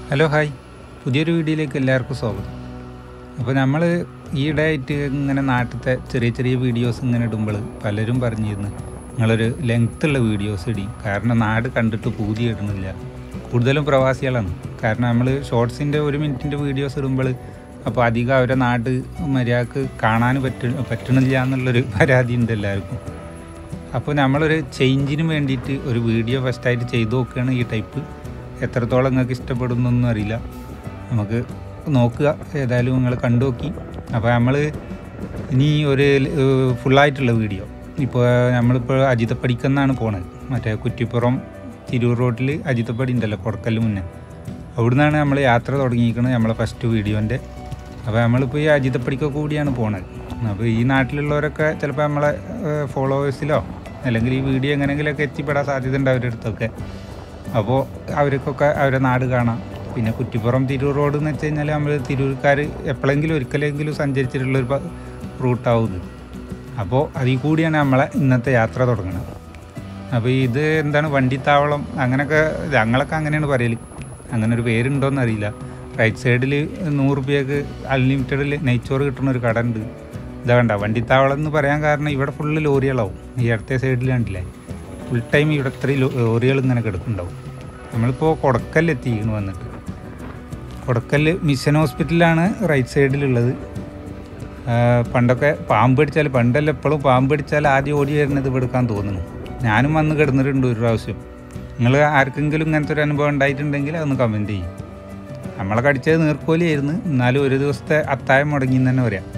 hello hi പുതിയൊരു വീഡിയോയിലേക്ക് എല്ലാവർക്കും സ്വാഗതം അപ്പോൾ നമ്മൾ ഈയിടെ ആയിട്ട് ഇങ്ങനെ നാട്ടിലത്തെ ചെറിയ ചെറിയ വീഡിയോസ് ഇങ്ങനെ ഇടുമ്പോൾ പലരും പറഞ്ഞിരുന്നു നിങ്ങളൊരു ലെങ്ത്തുള്ള വീഡിയോസ് ഇടി കാരണം നാട് കണ്ടിട്ട് പൂതി ഇടുന്നില്ല കൂടുതലും പ്രവാസികളാണ് കാരണം നമ്മൾ ഷോർട്സിൻ്റെ ഒരു മിനിറ്റിൻ്റെ വീഡിയോസ് ഇടുമ്പോൾ അപ്പോൾ അധികം അവരെ നാട് മര്യാദക്ക് കാണാൻ പറ്റ പറ്റണില്ല എന്നുള്ളൊരു പരാതി ഉണ്ട് എല്ലാവർക്കും അപ്പോൾ നമ്മളൊരു ചേഞ്ചിന് വേണ്ടിയിട്ട് ഒരു വീഡിയോ ഫസ്റ്റായിട്ട് ചെയ്തു നോക്കുകയാണ് ഈ ടൈപ്പ് എത്രത്തോളം നിങ്ങൾക്ക് ഇഷ്ടപ്പെടുന്നൊന്നും അറിയില്ല നമുക്ക് നോക്കുക ഏതായാലും നിങ്ങൾ കണ്ടു നോക്കി അപ്പോൾ നമ്മൾ ഇനി ഒരു ഏഹ്, ഫുള്ളായിട്ടുള്ള വീഡിയോ ഇപ്പോൾ നമ്മളിപ്പോൾ അജിതപ്പടിക്കെന്നാണ് പോണത് മറ്റേ കുറ്റിപ്പുറം തിരൂർ റോഡിൽ അജിതപ്പടി ഉണ്ടല്ലോ കൊടക്കല് മുന്നേ അവിടുന്നാണ് നമ്മൾ യാത്ര തുടങ്ങിയിരിക്കുന്നത് നമ്മളെ ഫസ്റ്റ് വീഡിയോൻ്റെ അപ്പോൾ നമ്മളിപ്പോൾ ഈ അജിതപ്പടിക്കൊക്കെ കൂടിയാണ് പോണത് അപ്പോൾ ഈ നാട്ടിലുള്ളവരൊക്കെ ചിലപ്പോൾ നമ്മളെ ഫോളോവേഴ്സിലോ അല്ലെങ്കിൽ ഈ വീഡിയോ എങ്ങനെയെങ്കിലുമൊക്കെ എത്തിപ്പെടാൻ സാധ്യത ഉണ്ട് അവരുടെ അടുത്തൊക്കെ അപ്പോൾ അവർക്കൊക്കെ അവരെ നാട് കാണാം പിന്നെ കുറ്റിപ്പുറം തിരൂർ റോഡ് എന്ന് വെച്ച് കഴിഞ്ഞാൽ നമ്മൾ തിരൂർക്കാർ എപ്പോഴെങ്കിലും ഒരിക്കലെങ്കിലും സഞ്ചരിച്ചിട്ടുള്ളൊരു പ- റൂട്ടാവും ഇത് അപ്പോൾ അതിൽ കൂടിയാണ് നമ്മളെ ഇന്നത്തെ യാത്ര തുടങ്ങുന്നത് അപ്പോൾ ഇത് എന്താണ് വണ്ടിത്താവളം അങ്ങനെയൊക്കെ ഞങ്ങളൊക്കെ അങ്ങനെയാണ് പറയൽ അങ്ങനെ ഒരു പേരുണ്ടോയെന്ന് അറിയില്ല റൈറ്റ് സൈഡിൽ നൂറ് രൂപയ്ക്ക് അൺലിമിറ്റഡിൽ നെയ്ച്ചോറ് കിട്ടുന്ന ഒരു കട ഉണ്ട് ഇതാ വേണ്ട വണ്ടിത്താവളം എന്ന് പറയാൻ കാരണം ഇവിടെ ഫുള്ള് ലോറികളാവും ഈ അടുത്ത സൈഡിൽ കണ്ടില്ലേ ഫുൾ ടൈം ഇവിടെ ഇത്രയും ലോ- ലോറികൾ ഇങ്ങനെ കിടക്കുന്നുണ്ടാവും നമ്മളിപ്പോൾ കൊടക്കല്ലെത്തിക്കുന്നു വന്നിട്ട് കൊടക്കല് മിഷൻ ഹോസ്പിറ്റലാണ് റൈറ്റ് സൈഡിലുള്ളത് ആ, പണ്ടൊക്കെ പാമ്പ് പിടിച്ചാൽ പണ്ടല്ല എപ്പോഴും പാമ്പ് പിടിച്ചാൽ ആദ്യം ഓടി വരുന്നത് ഇവിടെ എടുക്കാൻ തോന്നുന്നു ഞാനും വന്ന് കിടന്നിട്ടുണ്ട് ഒരു പ്രാവശ്യം നിങ്ങൾ ആർക്കെങ്കിലും ഇങ്ങനത്തെ ഒരു അനുഭവം ഉണ്ടായിട്ടുണ്ടെങ്കിൽ അതൊന്ന് കമൻറ്റ് ചെയ്യും നമ്മളെ കടിച്ചത് നീർക്കോലിയായിരുന്നു എന്നാലും ഒരു ദിവസത്തെ അത്തായം മുടങ്ങി എന്ന് തന്നെ പറയാം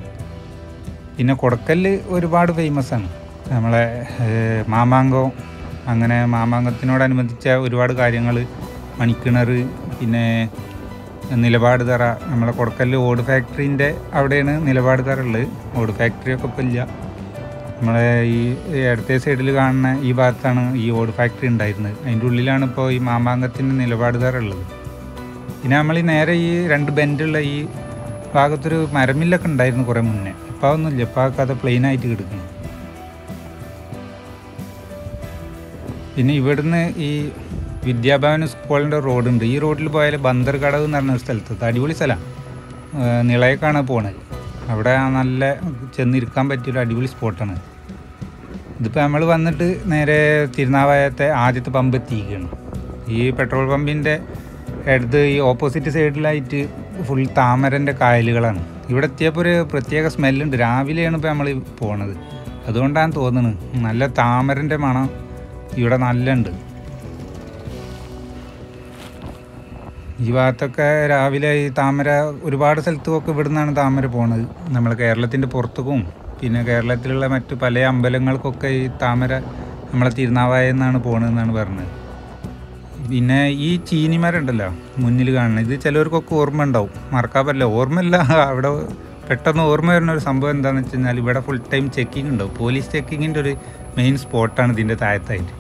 പിന്നെ കൊടക്കല് ഒരുപാട് ഫേമസ് ആണ് നമ്മളെ ഏഹ്, മാമാങ്കം അങ്ങനെ മാമാങ്കത്തിനോടനുബന്ധിച്ച ഒരുപാട് കാര്യങ്ങൾ മണിക്കിണർ പിന്നെ നിലപാട് തറ നമ്മളെ കൊടക്കല് ഓട് ഫാക്ടറീൻ്റെ അവിടെയാണ് നിലപാട് തറ ഉള്ളത് ഓട് ഫാക്ടറിയൊക്കെ ഇപ്പം ഇല്ല നമ്മളെ ഈ ഇടത്തെ സൈഡിൽ കാണുന്ന ഈ ഭാഗത്താണ് ഈ ഓട് ഫാക്ടറി ഉണ്ടായിരുന്നത് അതിൻ്റെ ഉള്ളിലാണ് ഇപ്പോൾ ഈ മാമാങ്കത്തിൻ്റെ നിലപാട് തറ ഉള്ളത് പിന്നെ നമ്മൾ ഈ നേരെ ഈ രണ്ട് ബെൻഡുള്ള ഈ ഭാഗത്തൊരു മരമില്ലൊക്കെ ഉണ്ടായിരുന്നു കുറേ മുന്നേ ഇപ്പം അതൊന്നുമില്ല ഇപ്പം ആ കഥ പ്ലെയിൻ ആയിട്ട് കിടക്കുന്നു പിന്നെ ഇവിടുന്ന് ഈ വിദ്യാഭവൻ സ്കൂളിൻ്റെ റോഡുണ്ട് ഈ റോഡിൽ പോയാൽ ബന്ദർ കടവ് എന്ന് പറഞ്ഞ ഒരു സ്ഥലത്ത് അത് അടിപൊളി സ്ഥലമാണ് നിളയേക്കാണ് പോണത് അവിടെ നല്ല ചെന്നിരിക്കാൻ പറ്റിയൊരു അടിപൊളി സ്പോട്ടാണ് ഇതിപ്പോൾ നമ്മൾ വന്നിട്ട് നേരെ തിരുനാവായത്തെ ആദ്യത്തെ പമ്പ് എത്തിയിരിക്കുകയാണ് ഈ പെട്രോൾ പമ്പിൻ്റെ അടുത്ത് ഈ ഓപ്പോസിറ്റ് സൈഡിലായിട്ട് ഫുൾ താമരൻ്റെ കായലുകളാണ് ഇവിടെ എത്തിയപ്പോൾ ഒരു പ്രത്യേക സ്മെല്ലുണ്ട് രാവിലെയാണ് ഇപ്പോൾ നമ്മൾ പോണത് അതുകൊണ്ടാണ് തോന്നുന്നത് നല്ല താമരൻ്റെ മണം ഇവിടെ നല്ല ഉണ്ട് ഈ ഭാഗത്തൊക്കെ രാവിലെ ഈ താമര ഒരുപാട് സ്ഥലത്തുമൊക്കെ ഇവിടെ നിന്നാണ് താമര പോണത് നമ്മൾ കേരളത്തിൻ്റെ പുറത്തേക്കും പിന്നെ കേരളത്തിലുള്ള മറ്റു പല അമ്പലങ്ങൾക്കൊക്കെ ഈ താമര നമ്മളെ തിരുനാവായ എന്നാണ് പോണതെന്നാണ് പറഞ്ഞത് പിന്നെ ഈ ചീനിമരം ഉണ്ടല്ലോ മുന്നിൽ കാണുന്നത് ഇത് ചിലവർക്കൊക്കെ ഓർമ്മ ഉണ്ടാവും മറക്കാൻ പറ്റില്ല ഓർമ്മയില്ല അവിടെ പെട്ടെന്ന് ഓർമ്മ വരുന്ന ഒരു സംഭവം എന്താണെന്ന് വെച്ച് കഴിഞ്ഞാൽ ഇവിടെ ഫുൾ ടൈം ചെക്കിംഗ് ഉണ്ടാവും പോലീസ് ചെക്കിങ്ങിൻ്റെ ഒരു മെയിൻ സ്പോട്ടാണ് ഇതിൻ്റെ താഴത്തായിട്ട്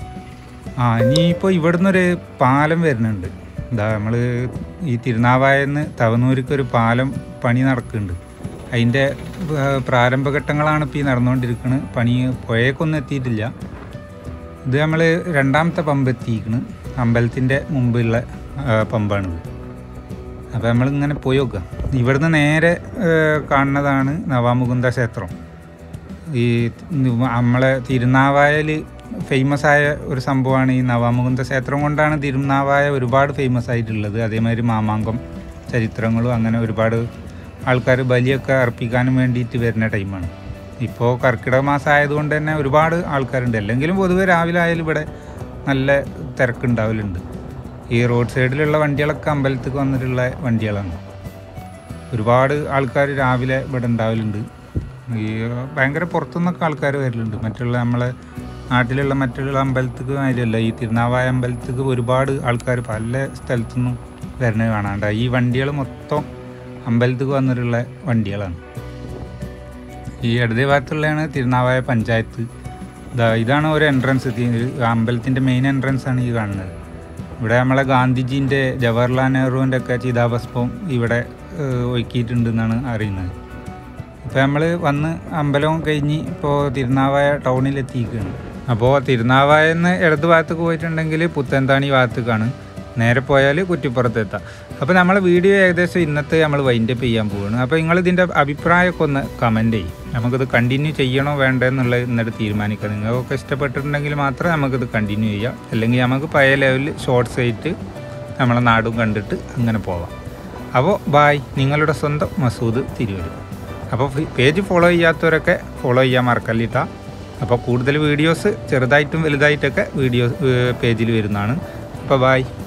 ആ ഇനിയിപ്പോൾ ഇവിടുന്ന് ഒരു പാലം വരുന്നുണ്ട് എന്താ നമ്മൾ ഈ തിരുനാവായെന്ന് തവനൂർക്ക് ഒരു പാലം പണി നടക്കുന്നുണ്ട് അതിൻ്റെ ഏഹ്, പ്രാരംഭഘട്ടങ്ങളാണ് ഇപ്പോൾ ഈ നടന്നുകൊണ്ടിരിക്കുന്നത് പണി പുഴയൊക്കൊന്നും എത്തിയിട്ടില്ല ഇത് നമ്മൾ രണ്ടാമത്തെ പമ്പ് എത്തിയിരിക്കുന്നു അമ്പലത്തിൻ്റെ മുമ്പുള്ള ആ, പമ്പാണിത് അപ്പോൾ നമ്മളിങ്ങനെ പോയി നോക്കുക ഇവിടുന്ന് നേരെ ഏഹ്, കാണുന്നതാണ് നവാമുകുന്ദ ക്ഷേത്രം ഈ നമ്മളെ തിരുനാവായൽ ഫേമസ് ആയ ഒരു സംഭവമാണ് ഈ നവാമുകുന്ദ ക്ഷേത്രം കൊണ്ടാണ് തിരുനാവായ ഒരുപാട് ഫേമസ് ആയിട്ടുള്ളത് അതേമാതിരി മാമാങ്കം ചരിത്രങ്ങളും അങ്ങനെ ഒരുപാട് ആൾക്കാർ ബലിയൊക്കെ അർപ്പിക്കാനും വേണ്ടിയിട്ട് വരുന്ന ടൈമാണ് ഇപ്പോൾ കർക്കിടക മാസം ആയതുകൊണ്ട് തന്നെ ഒരുപാട് ആൾക്കാരുണ്ട് അല്ലെങ്കിലും പൊതുവെ രാവിലെ ആയാലും ഇവിടെ നല്ല തിരക്കുണ്ടാവലുണ്ട് ഈ റോഡ് സൈഡിലുള്ള വണ്ടികളൊക്കെ അമ്പലത്തേക്ക് വന്നിട്ടുള്ള വണ്ടികളാണ് ഒരുപാട് ആൾക്കാർ രാവിലെ ഇവിടെ ഉണ്ടാവലുണ്ട് ഈ ഭയങ്കര പുറത്തുനിന്നൊക്കെ ആൾക്കാർ വരലുണ്ട് മറ്റുള്ള നമ്മളെ നാട്ടിലുള്ള മറ്റുള്ള അമ്പലത്തേക്ക് മാതിരിയല്ല ഈ തിരുനാവായ അമ്പലത്തേക്ക് ഒരുപാട് ആൾക്കാർ പല സ്ഥലത്തുനിന്നും വരുന്നത് കാണാണ്ട ഈ വണ്ടികൾ മൊത്തം അമ്പലത്തേക്ക് വന്നിട്ടുള്ള വണ്ടികളാണ് ഈ ഇടതേ ഭാഗത്തുള്ളതാണ് തിരുനാവായ പഞ്ചായത്ത് ഇതാ ഇതാണ് ഒരു എൻട്രൻസ് അമ്പലത്തിൻ്റെ മെയിൻ എൻട്രൻസ് ആണ് ഈ കാണുന്നത് ഇവിടെ നമ്മളെ ഗാന്ധിജീൻ്റെ ജവഹർലാൽ നെഹ്റുവിൻ്റെ ഒക്കെ ചിതാഭസ്മം ഇവിടെ ഏഹ്, ഒഴുക്കിയിട്ടുണ്ടെന്നാണ് അറിയുന്നത് ഇപ്പോൾ നമ്മൾ വന്ന് അമ്പലവും കഴിഞ്ഞ് ഇപ്പോൾ തിരുനാവായ ടൗണിലെത്തിയിരിക്കുകയാണ് അപ്പോൾ തിരുനാവായെന്ന് ഇടത് ഭാഗത്തേക്ക് പോയിട്ടുണ്ടെങ്കിൽ പുത്തൻതാണി ഭാഗത്തേക്കാണ് നേരെ പോയാൽ കുറ്റിപ്പുറത്ത് എത്താം അപ്പോൾ നമ്മളെ വീഡിയോ ഏകദേശം ഇന്നത്തെ നമ്മൾ വൈൻഡപ്പ് ചെയ്യാൻ പോവുകയാണ് അപ്പോൾ നിങ്ങൾ ഇതിൻ്റെ അഭിപ്രായമൊക്കെ ഒന്ന് കമൻറ്റ് ചെയ്യും നമുക്കിത് കണ്ടിന്യൂ ചെയ്യണോ വേണ്ടോ എന്നുള്ളത് എന്നിട്ട് തീരുമാനിക്കാം നിങ്ങൾക്കൊക്കെ ഇഷ്ടപ്പെട്ടിട്ടുണ്ടെങ്കിൽ മാത്രമേ നമുക്കിത് കണ്ടിന്യൂ ചെയ്യാം അല്ലെങ്കിൽ നമുക്ക് പഴയ ലെവലിൽ ഷോർട്ട്സ് ആയിട്ട് നമ്മളെ നാടും കണ്ടിട്ട് അങ്ങനെ പോവാം അപ്പോൾ ബായ് നിങ്ങളുടെ സ്വന്തം മസൂദ് തിരുവരും അപ്പോൾ പേജ് ഫോളോ ചെയ്യാത്തവരൊക്കെ ഫോളോ ചെയ്യാൻ മറക്കല്ലിട്ടാ അപ്പോൾ കൂടുതൽ വീഡിയോസ് ചെറുതായിട്ടും വലുതായിട്ടൊക്കെ വീഡിയോ പേജിൽ വരുന്നതാണ് അപ്പോൾ ബായ്